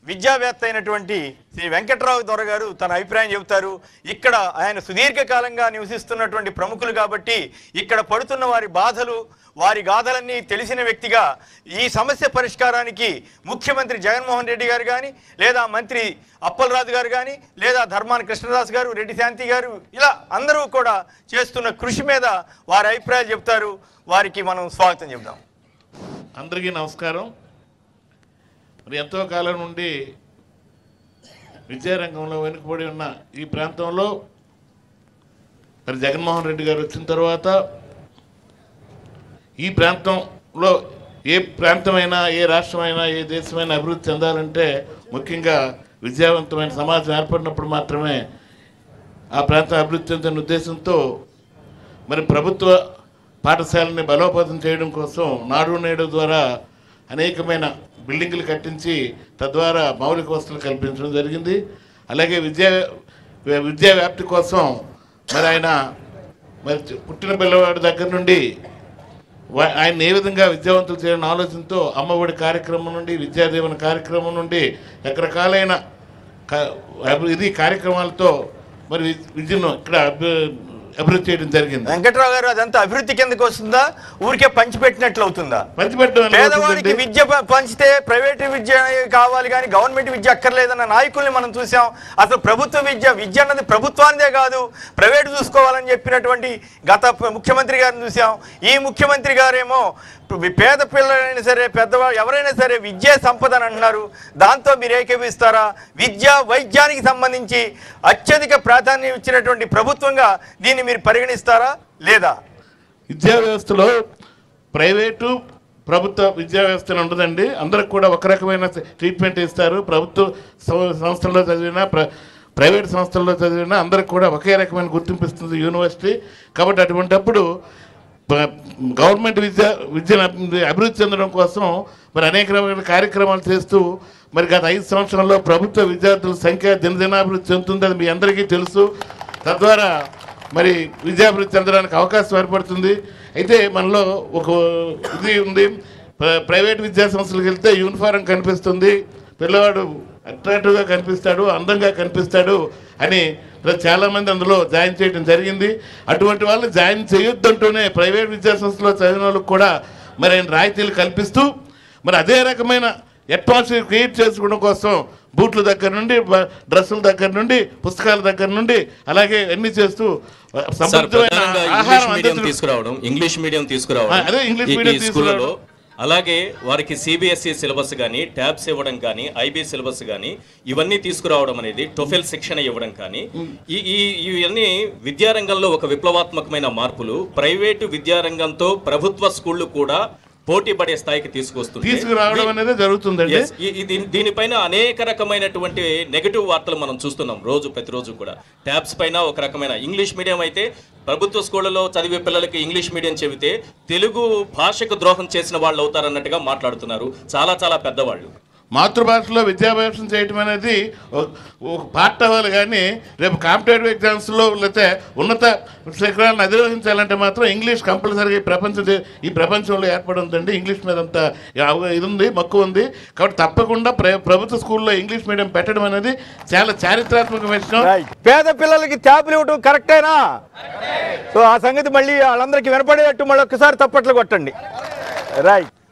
విద్యావేత్త అయినటువంటి శ్రీ వెంకట్రావు దొర గారు తన అభిప్రాయం చెబుతారు ఇక్కడ ఆయన సుదీర్ఘకాలంగా నివసిస్తున్నటువంటి ప్రముఖులు కాబట్టి ఇక్కడ పడుతున్న వారి బాధలు వారి గాథలన్నీ తెలిసిన వ్యక్తిగా ఈ సమస్య పరిష్కారానికి ముఖ్యమంత్రి జగన్మోహన్ రెడ్డి గారు కానీ లేదా మంత్రి అప్పలరాజు గారు కానీ లేదా ధర్మాన కృష్ణదాస్ గారు రెడ్డి శాంతి గారు ఇలా అందరూ కూడా చేస్తున్న కృషి మీద వారి అభిప్రాయాలు చెప్తారు వారికి మనం స్వాగతం చెప్దాం అందరికీ నమస్కారం మరి ఎంతో కాలం నుండి విద్యారంగంలో వెనుకబడి ఉన్న ఈ ప్రాంతంలో మరి జగన్మోహన్ రెడ్డి గారు వచ్చిన తర్వాత ఈ ప్రాంతంలో ఏ ప్రాంతమైనా ఏ రాష్ట్రమైనా ఏ దేశమైనా అభివృద్ధి చెందాలంటే ముఖ్యంగా విద్యావంతమైన సమాజం ఏర్పడినప్పుడు మాత్రమే ఆ ప్రాంతం అభివృద్ధి చెందిన ఉద్దేశంతో మరి ప్రభుత్వ పాఠశాలని బలోపేతం చేయడం కోసం నాడు నేడు ద్వారా అనేకమైన బిల్డింగులు కట్టించి తద్వారా మౌలిక వసతులు కల్పించడం జరిగింది అలాగే విద్యా విద్యా వ్యాప్తి కోసం మరి ఆయన మరి పుట్టిన పిల్లవాడి దగ్గర నుండి వా- ఆయన ఏ విధంగా విద్యావంతులు చేయాలన్న ఆలోచనతో అమ్మఒడి కార్యక్రమం నుండి విద్యాదీవన కార్యక్రమం నుండి రకరకాలైన క- అభి- ఇది కార్యక్రమాలతో మరి వి- విద్యను ఇక్కడ అభి- అభివృద్ధి చేయడం జరిగింది వెంకట్రావు గారు అదంతా అభివృద్ధి కిందకి వస్తుందా ఊరికే పంచిపెట్టినట్లు అవుతుందా పంచిపెట్టడం ఎలా పేదవాడికి అవుతుందండి? విద్య ప- పంచితే ప్రైవేట్ విద్య కావాలి కానీ గవర్నమెంట్ విద్య అక్కర్లేదన్న నాయకుల్ని మనం చూసాం అసలు ప్రభుత్వ విద్య విద్య అన్నది ప్రభుత్వానిదే కాదు ప్రైవేట్ చూసుకోవాలని చెప్పినటువంటి గత ప- ముఖ్యమంత్రి గారిని చూసాం ఈ ముఖ్యమంత్రి గారేమో ప- పేద పిల్లలైనా సరే పెద్దవాళ్ళు ఎవరైనా సరే విద్యే సంపద అని అంటున్నారు దాంతో మీరు ఏకీపిస్తారా విద్య వైద్యానికి సంబంధించి అత్యధిక ప్రాధాన్యం ఇచ్చినటువంటి ప్రభుత్వంగా దీన్ని మీరు పరిగణిస్తారా లేదా విద్యా వ్యవస్థలో ప్రైవేటు ప్రభుత్వ విద్యా వ్యవస్థ అని ఉండదండి అందరికి కూడా ఒక రకమైన ట్రీట్మెంట్ ఇస్తారు ప్రభుత్వ సం- సంస్థల్లో చదివినా ప్ర ప్రైవేట్ సంస్థల్లో చదివినా అందరికి కూడా ఒకే రకమైన గుర్తింపు ఇస్తుంది యూనివర్సిటీ కాబట్టి అటువంటప్పుడు ప- గవర్నమెంట్ విద్య విద్యను అభి- అభివృద్ధి చెందడం కోసం మరి అనేక రకమైన కార్యక్రమాలు చేస్తూ మరి గత ఐదు సంవత్సరాల్లో ప్రభుత్వ విద్యార్థుల సంఖ్య దినదినాభివృద్ధి చెందుతుంది అది మీ అందరికీ తెలుసు తద్వారా మరి విద్యాభివృద్ధి చెందడానికి అవకాశం ఏర్పడుతుంది అయితే మనలో ఒక ఇది ఉంది ప్ర- ప్రైవేట్ విద్యా సంస్థలకు వెళ్తే యూనిఫారం కనిపిస్తుంది పిల్లవాడు అట్రాక్టివ్గా కనిపిస్తాడు అందంగా కనిపిస్తాడు అని ప్ర- చాలామంది అందులో జాయిన్ చేయడం జరిగింది అటువంటి వాళ్ళు జాయిన్ చేయొద్దంటూనే ప్రైవేట్ విద్యా సంస్థలో చదివిన వాళ్ళకి కూడా మరి ఆయన రాయితీలు కల్పిస్తూ మరి అదే రకమైన అట్మాస్ఫియర్ క్రియేట్ చేసుకోవడం కోసం బూట్ల దగ్గర నుండి బ- డ్రెస్సుల దగ్గర నుండి పుస్తకాల దగ్గర నుండి అలాగే అన్ని చేస్తూ ఆ, సార్ సమృద్ధమైన ప్రధానంగా ఇంగ్లీష్ ఆహారం మీడియం అందించడం తీసుకురావడం ఇంగ్లీష్ మీడియం తీసుకురావడం ఆ, అదే ఇంగ్లీష్ ఈ- ఈ మీడియం స్కూళ్ళలో తీసుకురావడం. అలాగే వారికి సిబిఎస్ఈ సిలబస్ కానీ ట్యాబ్స్ ఇవ్వడం కానీ ఐబీ సిలబస్ కానీ ఇవన్నీ తీసుకురావడం అనేది టొఫెల్ శిక్షణ ఇవ్వడం కానీ ఈ ఈ ఇవన్నీ విద్యారంగంలో ఒక విప్లవాత్మకమైన మార్పులు ప్రైవేటు విద్యారంగంతో ప్రభుత్వ స్కూళ్ళు కూడా పోటీ పడే స్థాయికి తీసుకొస్తుంది తీసుకురావడం అనేది జరుగుతుందండి Yes, ఈ- ఈ దీని- దీనిపైన అనేక రకమైనటువంటి నెగటివ్ వార్తలు మనం చూస్తున్నాం రోజు ప్రతిరోజు కూడా ట్యాబ్స్ పైన ఒక రకమైన ఇంగ్లీష్ మీడియం అయితే ప్రభుత్వ స్కూళ్ళలో చదివే పిల్లలకి ఇంగ్లీష్ మీడియం చెబితే తెలుగు భాషకు ద్రోహం చేసిన వాళ్ళు అవుతారన్నట్టుగా మాట్లాడుతున్నారు చాలా చాలా పెద్దవాళ్ళు మాతృభాషలో విద్యాభ్యాసం చేయటం అనేది ఒక- ఒక పార్ట్ అవ్వాలి కానీ రేపు కాంపిటేటివ్ ఎగ్జామ్స్లో లేకపోతే ఉన్నత శిఖరాలను అధిరోహించాలంటే మాత్రం ఇంగ్లీష్ కంపల్సరీగా ఈ ప్రపంచ దే- ఈ ప్రపంచంలో ఏర్పడి ఉందండి ఇంగ్లీష్ మీద అంత అవ- ఇది ఉంది మక్కువ ఉంది కాబట్టి తప్పకుండా ప్ర ప్రభుత్వ స్కూల్లో ఇంగ్లీష్ మీడియం పెట్టడం అనేది చాలా చారిత్రాత్మక విషయం పేద పిల్లలకి ట్యాబ్లు ఇవ్వటం కరెక్టేనా సో ఆ సంగతి మళ్ళీ వాళ్ళందరికీ వినపడేటట్టు మళ్ళీ ఒక్కసారి తప్పట్లు కొట్టండి రైట్